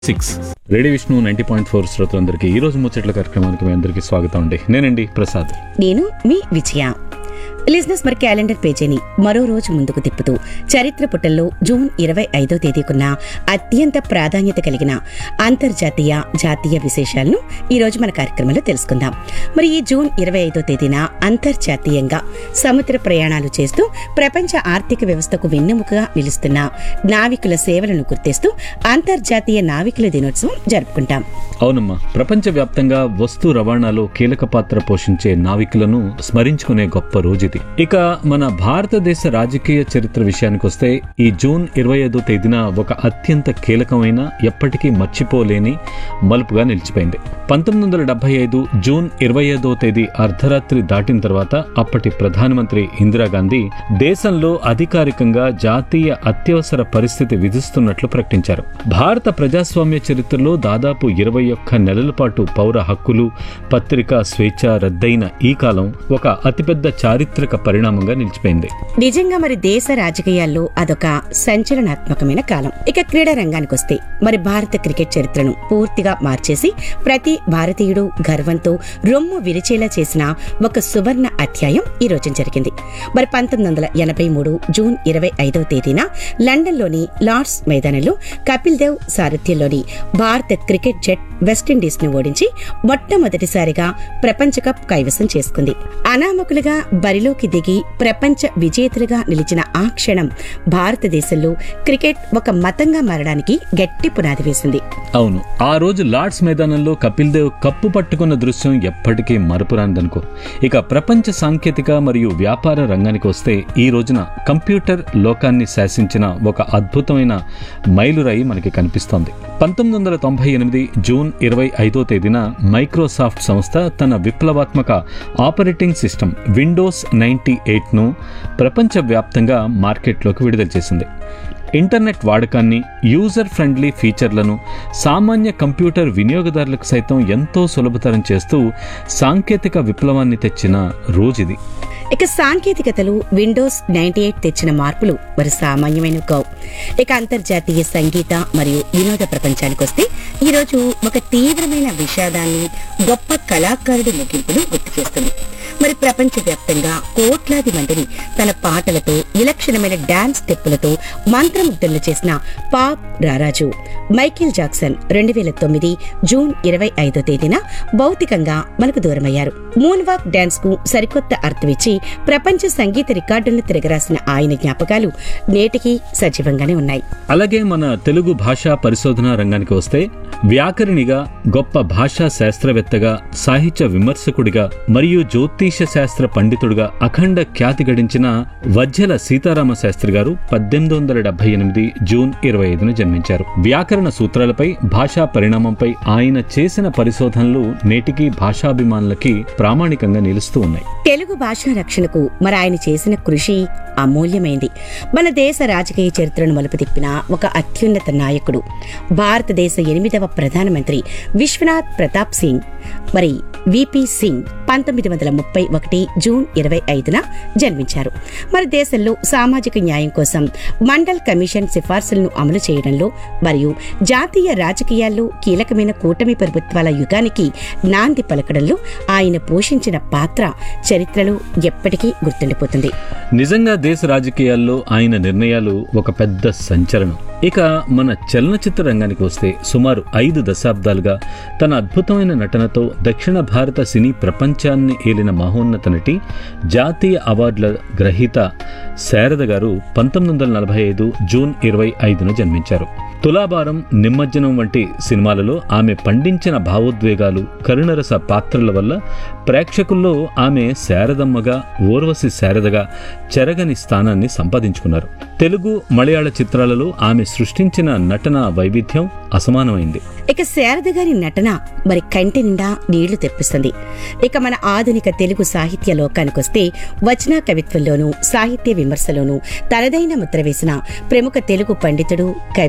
six radio Vishnu ninety point four శ్రోతలందరికీ ఈ రోజు ముచ్చట్ల కార్యక్రమానికి మీ అందరికీ స్వాగతం అండి నేనండి ప్రసాద్ నేను మీ విజయ లిజినెస్ మరి క్యాలెండర్ పేజీని మరో రోజు ముందుకు తిప్పుతూ చరిత్ర పుటల్లో జూన్ ఇరవై ఐదో తేదీకున్న అత్యంత ప్రాధాన్యత కలిగిన అంతర్జాతీయ జాతీయ విశేషాలను ఈ రోజు మన కార్యక్రమంలో తెలుసుకుందాం మరి ఈ జూన్ ఇరవై ఐదో తేదీన అంతర్జాతీయంగా సముద్ర ప్రయాణాలు చేస్తూ ప్రపంచ ఆర్థిక వ్యవస్థకు వెన్నెముకగా నిలుస్తున్న నావికుల సేవలను గుర్తిస్తూ అంతర్జాతీయ నావికుల దినోత్సవం జరుపుకుంటాం అవునమ్మా ప్రపంచవ్యాప్తంగా వస్తు రవాణాలో కీలక పాత్ర పోషించే నావికులను స్మరించుకునే గొప్ప రోజు ఇది ఇక మన భారతదేశ రాజకీయ చరిత్ర విషయానికి వస్తే ఈ జూన్ ఇరవై ఐదో తేదీన ఒక అత్యంత కీలకమైన ఎప్పటికీ మర్చిపోలేని మలుపుగా నిలిచిపోయింది పంతొమ్మిది వందల డెబ్బై ఐదు జూన్ ఇరవై ఐదో తేదీ అర్ధరాత్రి దాటిన తర్వాత అప్పటి ప్రధానమంత్రి ఇందిరాగాంధీ దేశంలో అధికారికంగా జాతీయ అత్యవసర పరిస్థితి విధిస్తున్నట్లు ప్రకటించారు భారత ప్రజాస్వామ్య చరిత్రలో దాదాపు ఇరవై ఒక్క నెలల పాటు పౌర హక్కులు పత్రికా స్వేచ్ఛ రద్దయిన ఈ కాలం ఒక అతిపెద్ద చారిత్రక పరిణామంగా నిలిచిపోయింది నిజంగా మరి దేశ రాజకీయాల్లో అదొక సంచలనాత్మకమైన కాలం ఇక క్రీడా రంగానికి వస్తే మరి భారత క్రికెట్ చరిత్రను పూర్తిగా మార్చేసి ప్రతి భారతీయుడు గర్వంతో రొమ్ము విరిచేలా చేసిన ఒక సువర్ణ అధ్యాయం ఈ రోజు జరిగింది మరి పంతొమ్మిది వందల ఎనభై మూడు జూన్ ఇరవై ఐదవ తేదీన లండన్లోని లార్డ్స్ మైదానంలో కపిల్ దేవ్ సారథ్యంలోని భారత క్రికెట్ జట్ వెస్టిండీస్ ను ఓడించి మొట్టమొదటిసారిగా ప్రపంచ కప్ కైవసం చేసుకుంది అనామకులుగా బరిలోకి దిగి ప్రపంచ విజేతలుగా నిలిచిన ఆ క్షణం భారతదేశంలో క్రికెట్ ఒక మతంగా మారడానికి గట్టి పునాది వేసింది అవును ఆ రోజు లార్డ్స్ మైదానంలో కపిల్ దేవ్ కప్పు పట్టుకున్న దృశ్యం ఎప్పటికీ మరపురానిదనుకో ఇక ప్రపంచ సాంకేతిక మరియు వ్యాపార రంగానికి వస్తే ఈ రోజున కంప్యూటర్ లోకాన్ని శాసించిన ఒక అద్భుతమైన మైలురాయి మనకి కనిపిస్తోంది పంతొమ్మిది వందల తొంభై ఎనిమిది జూన్ ఇరవై ఐదో తేదీన మైక్రోసాఫ్ట్ సంస్థ తన విప్లవాత్మక ఆపరేటింగ్ సిస్టమ్ విండోస్ నైంటీ ఎయిట్ను ప్రపంచవ్యాప్తంగా మార్కెట్లోకి విడుదల చేసింది ఇంటర్నెట్ వాడకాన్ని యూజర్ ఫ్రెండ్లీ ఫీచర్లను సామాన్య కంప్యూటర్ వినియోగదారులకు సైతం ఎంతో సులభతరం చేస్తూ సాంకేతిక విప్లవాన్ని తెచ్చిన రోజుది ఇక సాంకేతికతలు విండోస్ నైన్టీ ఎయిట్ తెచ్చిన మార్పులు మరి సామాన్యమైన కావు ఇక అంతర్జాతీయ సంగీత మరియు వినోద ప్రపంచానికి వస్తే ఈరోజు ఒక తీవ్రమైన విషాదాన్ని గొప్ప కళాకారుడి ముగింపును గుర్తు చేస్తుంది మరి ప్రపంచవ్యాప్తంగా కోట్లాది మందిని తన పాటలతో విలక్షణమైన డాన్స్ స్టెప్పులతో మంత్రముగ్ధులు చేసిన పాప్ రారాజు మైకేల్ జాక్సన్ రెండు వేల తొమ్మిది జూన్ ఇరవై ఐదో తేదీన భౌతికంగా మనకు దూరమయ్యారు మూన్ వాక్ డాన్స్ కు సరికొత్త అర్థమిచ్చి ప్రపంచ సంగీత రికార్డులను తిరగరాసిన ఆయన జ్ఞాపకాలు నేటికి సజీవంగానే ఉన్నాయి అలాగే మన తెలుగు భాషా పరిశోధన రంగానికి వస్తే వ్యాకరణిగా గొప్ప భాషా శాస్త్రవేత్తగా సాహిత్య విమర్శకుడిగా మరియు జ్యోతిష శాస్త్ర పండితుడిగా అఖండ ఖ్యాతి గడించిన వజ్జల సీతారామ శాస్త్రి గారు పద్దెనిమిది వందల డెబ్బై ఎనిమిది జూన్ ఇరవై ఐదున జన్మించారు వ్యాకరణ సూత్రాలపై భాషా పరిణామంపై ఆయన చేసిన పరిశోధనలు నేటికి భాషాభిమానులకి ప్రామాణికంగా నిలుస్తూ ఉన్నాయి తెలుగు భాషా రక్షణకు మరి ఆయన చేసిన కృషి అమూల్యమైంది మన దేశ రాజకీయ చరిత్రను మలుపు తిప్పిన ఒక అత్యున్నత నాయకుడు భారతదేశ ఎనిమిదవ ప్రధానమంత్రి విశ్వనాథ్ ప్రతాప్ సింగ్ మరి విపి సింగ్ పంతొమ్మిది వందల ముప్పై ఒకటి జూన్ ఇరవై ఐదున జన్మించారు మరి దేశంలో సామాజిక న్యాయం కోసం మండల్ కమిషన్ సిఫార్సులను అమలు చేయడంలో మరియు జాతీయ రాజకీయాల్లో కీలకమైన కూటమి ప్రభుత్వాల యుగానికి నాంది పలకడంలో ఆయన పోషించిన పాత్ర చరిత్రలో ఎప్పటికీ గుర్తుండిపోతుంది నిజంగా దేశ రాజకీయాల్లో ఆయన నిర్ణయాలు ఒక పెద్ద సంచలనం ఇక మన చలనచిత్ర రంగానికి వస్తే సుమారు ఐదు దశాబ్దాలుగా తన అద్భుతమైన నటనతో దక్షిణ భారత సినీ ప్రపంచాన్ని ఏలిన మహోన్నత నటి జాతీయ అవార్డుల గ్రహీత శారద గారు పంతొమ్మిది వందల నలభై ఐదు జూన్ ఇరవై ఐదున జన్మించారు తులాభారం నిమజ్జనం వంటి సినిమాలలో ఆమె పండించిన భావోద్వేగాలు కరుణరస పాత్రల వల్ల ప్రేక్షకుల్లో ఆమె శారదమ్మగా ఊర్వశి శారదగా చెరగని స్థానాన్ని సంపాదించుకున్నారు తెలుగు మలయాళ చిత్రాలలో ఆమె సృష్టించిన నటన వైవిధ్యం అసమానమైంది ఇక శారద గారి నటన మరి కంటి నిండా నీళ్లు తెప్పిస్తుంది ఇక మన ఆధునిక తెలుగు సాహిత్య లోకానికొస్తే వచన కవిత్వంలోనూ సాహిత్య విమర్శలోనూ తనదైన ముద్ర వేసిన ప్రముఖ తెలుగు పండితుడు కవి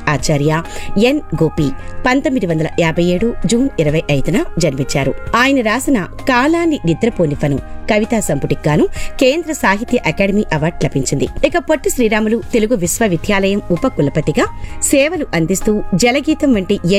ఆచార్య ఎన్ గోపి పంతొమ్మిది వందల యాభై ఏడు జూన్ ఇరవై ఐదున జన్మించారు ఆయన రాసిన కాలాన్ని నిద్రపోనివ్వను కవితా సంపుటికి గాను కేంద్ర సాహిత్య అకాడమీ అవార్డు లభించింది ఇక పొట్టి శ్రీరాములు తెలుగు విశ్వవిద్యాలయం ఉప కులపతిగా సేవలు అందిస్తూ జలగీతం వంటి